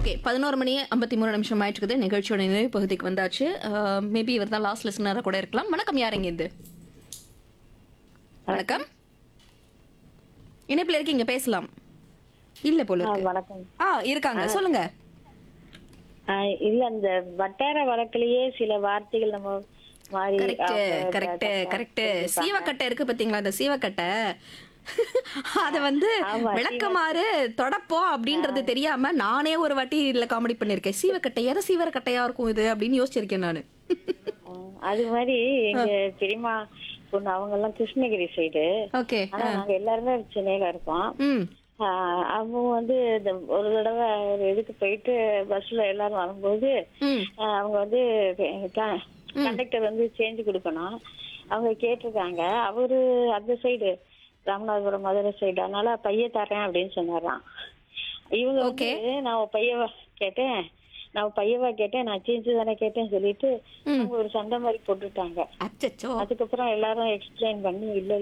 Okay பதினோரு மணி ஐம்பத்தி மூணு நிமிஷம் ஆயிட்டு இருக்குது நிகழ்ச்சியோட நிறைவு பகுதிக்கு வந்தாச்சு மேபி இவர் தான் லாஸ்ட் லிசனராக கூட இருக்கலாம் வணக்கம் யாருங்க இது வணக்கம் இணைப்பில் இருக்கீங்க பேசலாம் இல்ல போல ஆ, இருக்கு. வணக்கம் ஆ இருக்காங்க சொல்லுங்க ஆ, இல்ல அந்த வட்டார வழக்கிலேயே சில வார்த்தைகள் நம்ம மாறி கரெக்ட் அவங்க கரெக்ட் தப்பா கரெக்ட் புரிஞ்சுப்பாங்க. சீவக்கட்டை இருக்கு பாத்தீங்களா அந்த சீவக்கட்டை அத வந்து ஆமா, விளக்கமாறு தொடப்போம் அப்படின்றது தெரியாம நானே ஒரு வாட்டி இதுல காமெடி பண்ணிருக்கேன் சீவக்கட்டை எதை சீவரக்கட்டையா இருக்கும் இது அப்படின்னு யோசிச்சிருக்கேன் நானு ஆ, அது மாதிரி எங்க பெரியம்மா பொண்ணு அவங்க எல்லாம் கிருஷ்ணகிரி சைடு ஓகே ஆனா நாங்க எல்லாருமே சென்னையில இருக்கோம் ம் ஆ, அவங்க வந்து இந்த ஒரு தடவை ஒரு இதுக்கு போயிட்டு பஸ்ல எல்லாரும் வரும்போது ம் ஆ, அவங்க வந்து கண்டக்டர் வந்து சேஞ்ச் கொடுக்கணும் அவங்க கேட்டிருக்காங்க அவரு அந்த சைடு ராமநாதபுரம் மதுரை சைடு அதனால பைய தரேன் அப்படின்னு சொன்னாராம் இவங்க வந்து நான் பையவா கேட்டேன் நான் பையவா கேட்டேன் நான் சேஞ்ச் தானே கேட்டேன் சொல்லிட்டு அவங்க ஒரு சண்டை மாதிரி போட்டுட்டாங்க அச்சச்சோ அதுக்கப்புறம் எல்லாரும் எக்ஸ்பிளைன் பண்ணி இல்ல